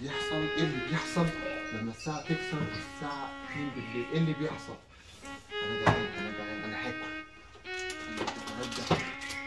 بيحصل ايه اللي بيحصل لما الساعة تكسر الساعة 2 بالليل ايه اللي بيحصل؟ انا جعان انا جعان انا هاكل وهدى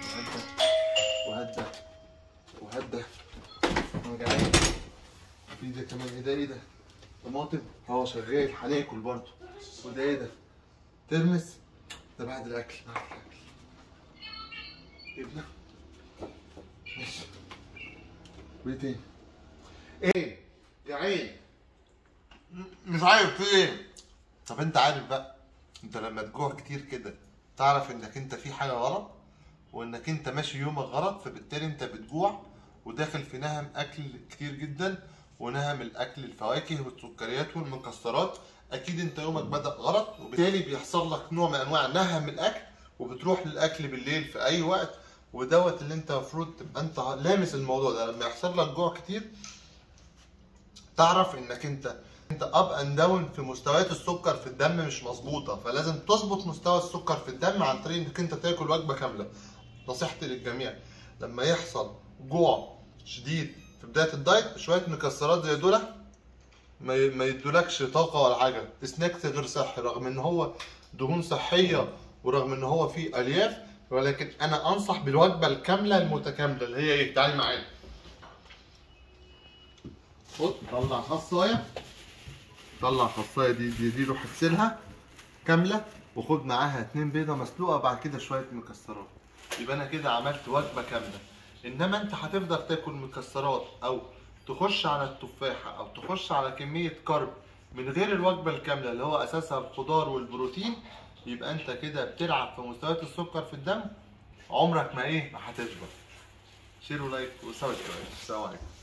وهدى وهدى وهدى انا جعان في ده كمان ايه ده ايه ده؟ طماطم اه شغال هناكل برضه وده ايه ده؟ ترمس ده بعد الاكل بعد الاكل جبنه ماشي وايه تاني؟ ايه؟ يا عين م- مش عارف في ايه؟ طب انت عارف بقى انت لما تجوع كتير كده تعرف انك انت في حاجه غلط وانك انت ماشي يومك غلط فبالتالي انت بتجوع وداخل في نهم اكل كتير جدا ونهم الاكل الفواكه والسكريات والمكسرات اكيد انت يومك بدا غلط وبالتالي بيحصل لك نوع من انواع نهم الاكل وبتروح للاكل بالليل في اي وقت ودوت اللي انت المفروض تبقى انت لامس الموضوع ده لما يحصل لك جوع كتير تعرف انك انت انت اب اند داون في مستويات السكر في الدم مش مظبوطه فلازم تظبط مستوى السكر في الدم عن طريق انك انت تاكل وجبه كامله نصيحتي للجميع لما يحصل جوع شديد في بدايه الدايت شويه مكسرات زي دول ما ي- ما يدولكش طاقه ولا حاجه سناكس غير صحي رغم ان هو دهون صحيه ورغم ان هو فيه الياف ولكن انا انصح بالوجبه الكامله المتكامله اللي هي ايه تعالي معايا خد طلع خصايه طلع خصايه دي دي, دي روح اغسلها كامله وخد معاها اتنين بيضه مسلوقه بعد كده شويه مكسرات يبقى انا كده عملت وجبه كامله انما انت هتفضل تاكل مكسرات او تخش على التفاحه او تخش على كميه كارب من غير الوجبه الكامله اللي هو اساسها الخضار والبروتين يبقى انت كده بتلعب في مستويات السكر في الدم عمرك ما ايه ما هتشبع شير ولايك وسبسكرايب السلام عليكم